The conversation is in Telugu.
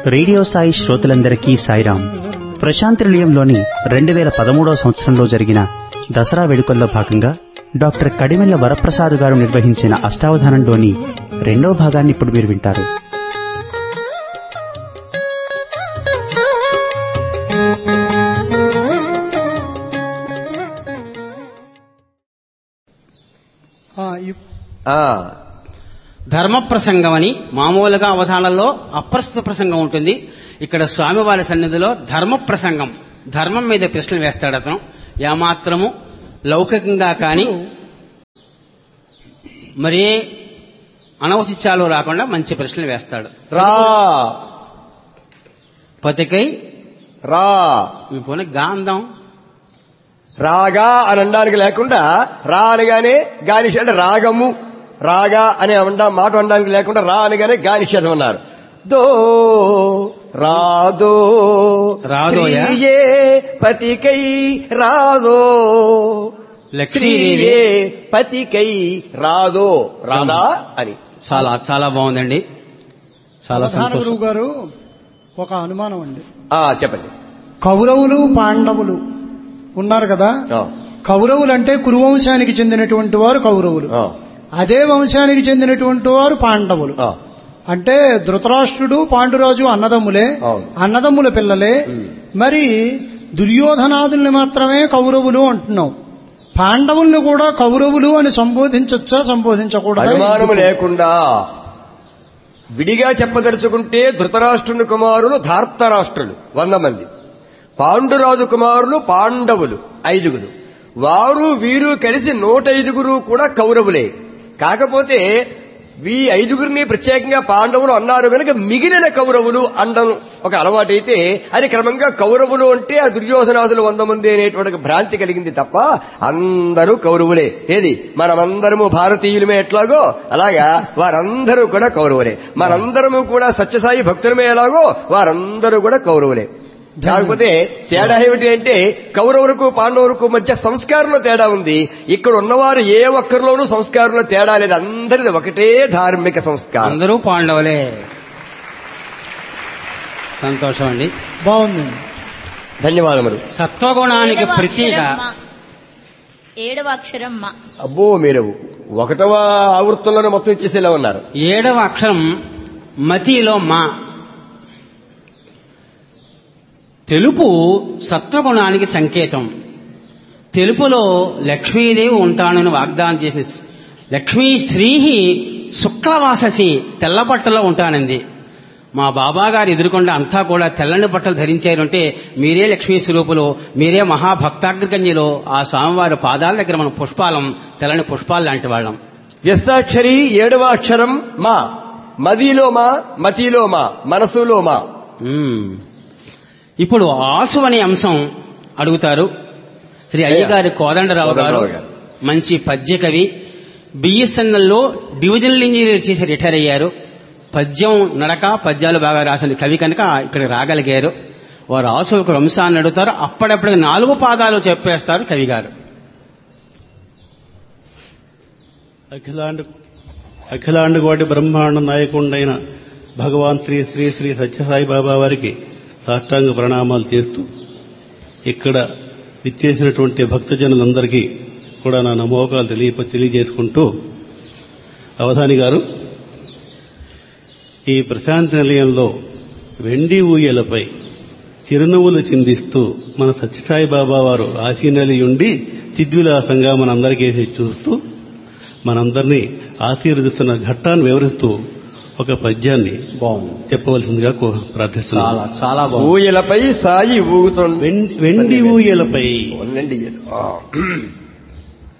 రేడియో సాయి శ్రోతలందరికీ సాయిరాం ప్రశాంతి నిలయంలోని రెండు వేల పదమూడవ సంవత్సరంలో జరిగిన దసరా వేడుకల్లో భాగంగా డాక్టర్ కడిమెల్ల వరప్రసాద్ గారు నిర్వహించిన అష్టావధానంలోని రెండవ భాగాన్ని ఇప్పుడు మీరు వింటారు ఆ, ఇప్- ఆ, ధర్మ ప్రసంగం అని మామూలుగా అవధానంలో అప్రస్తుత ప్రసంగం ఉంటుంది ఇక్కడ స్వామివారి సన్నిధిలో ధర్మ ప్రసంగం ధర్మం మీద ప్రశ్నలు వేస్తాడు అతను ఏమాత్రము లౌకికంగా కానీ మరే అనవశిత్యాలు రాకుండా మంచి ప్రశ్నలు వేస్తాడు రా పతికై రా మీ పోనీ గాంధం రాగా అని అనడానికి లేకుండా రా అనగానే గానిష అంటే రాగము రాగా అనే అండా మాట అనడానికి లేకుండా రా అనగానే గానిషేదం అన్నారు దో రాదో రాదోయా? శ్రీయే పతికై రాదో లక్ష్మీదేవి శ్రీయే పతికై రాదో రాదా అని చాలా చాలా బాగుందండి చాలా ప్రధాన సంతోషం గురువు గారు ఒక అనుమానం అండి ఆ చెప్పండి కౌరవులు పాండవులు ఉన్నారు కదా ఆ, కౌరవులు అంటే కురువంశానికి చెందినటువంటి వారు కౌరవులు ఆ, అదే వంశానికి చెందినటువంటి వారు పాండవులు ఆ. అంటే ధృతరాష్ట్రుడు పాండురాజు అన్నదమ్ములే అవును. అన్నదమ్ముల పిల్లలే ఉమ్. మరి దుర్యోధనాదుల్ని మాత్రమే కౌరవులు అంటున్నాం పాండవుల్ని కూడా కౌరవులు అని సంబోధించచ్చా సంబోధించకూడదా అనుమానము లేకుండా విడిగా చెప్పదలుచుకుంటే ధృతరాష్ట్రుని కుమారులు ధార్తరాష్ట్రులు వంద మంది పాండురాజు కుమారులు పాండవులు ఐదుగురు వారు వీరు కలిసి నూట ఐదుగురు కూడా కౌరవులే కాకపోతే ఈ ఐదుగురిని ప్రత్యేకంగా పాండవులు అన్నారు కనుక మిగిలిన కౌరవులు అండం ఒక అలవాటైతే అది క్రమంగా కౌరవులు అంటే ఆ దుర్యోధనాదులు వంద మంది అనేటువంటి ఒక భ్రాంతి కలిగింది తప్ప అందరూ కౌరవులే ఏది మనమందరము భారతీయులమే ఎట్లాగో అలాగా వారందరూ కూడా కౌరవులే మనందరము కూడా సత్యసాయి భక్తులమే ఎలాగో వారందరూ కూడా కౌరవులే కాకపోతే తేడా ఏమిటి అంటే కౌరవులకు పాండవులకు మధ్య సంస్కారంలో తేడా ఉంది ఇక్కడ ఉన్నవారు ఏ ఒక్కరిలోనూ సంస్కారంలో తేడా లేదు అందరిది ఒకటే ధార్మిక సంస్కారం అందరూ పాండవులే సంతోషం అండి బాగుందండి ధన్యవాదములు సత్వగుణానికి ఏడవ ప్రతీక అక్షరం మా. ఏడవ అక్షరం మా అబ్బో మీరు ఒకటవ ఆవృత్తంలోనే మొత్తం ఇచ్చేసేలా ఉన్నారు ఏడవ అక్షరం మతిలో మా తెలుపు సత్వగుణానికి సంకేతం తెలుపులో లక్ష్మీదేవి ఉంటానని వాగ్దానం చేసిన లక్ష్మీ శ్రీహి శుక్లవాససి తెల్ల బట్టలో ఉంటానంది మా బాబా గారు ఎదురుకుండా అంతా కూడా తెల్లని బట్టలు ధరించారు అంటే మీరే లక్ష్మీ స్వరూపులు మీరే మహాభక్తాగ్రగణ్యులు ఆ స్వామివారి పాదాల దగ్గర మనం పుష్పాలం తెల్లని పుష్పాలు లాంటి వాళ్ళం వ్యస్తాక్షరి ఏడవ అక్షరం మా మదిలో మా మతిలో మా మనసులో మా మ్మ్. ఇప్పుడు ఆసు అనే అంశం అడుగుతారు శ్రీ అయ్యగారి కోదండరావు గారు కోదండరావు గారు. మంచి పద్య కవి బిఎస్ఎన్ఎల్లో డివిజనల్ ఇంజనీర్ చేసి రిటైర్ అయ్యారు పద్యం నడక పద్యాలు బాగా రాసిన కవి కనుక ఇక్కడికి రాగలిగారు వారు ఆసు ఒక అంశాన్ని అడుగుతారు అప్పుడప్పుడు నాలుగు పాదాలు చెప్పేస్తారు కవి గారు అఖిలాండ అఖిలాండ కోటి బ్రహ్మాండ నాయకుండైన భగవాన్ శ్రీ శ్రీ శ్రీ సత్యసాయి బాబా వారికి సాష్టాంగ ప్రణామాలు చేస్తూ ఇక్కడ విచ్చేసినటువంటి భక్తజనులందరికీ కూడా నా నమోకాలు తెలియ తెలియజేసుకుంటూ అవధాని గారు ఈ ప్రశాంతి నిలయంలో వెండి ఊయలపై చిరునవ్వులు చిందిస్తూ మన సత్యసాయి బాబా వారు ఆశీనలి ఉండి చిద్విలాసంగా మనందరికేసి చూస్తూ మనందరినీ ఆశీర్వదిస్తున్న ఘట్టాన్ని వివరిస్తూ ఒక పద్యాన్ని బాగుంది చెప్పవలసిందిగా కో- ప్రార్థిస్తున్నాను చాలా చాలా బాగుంది ఊయలపై సాయి ఊగుతుంది వెండి వెండి ఊయలపై ఉండండి. ఆ.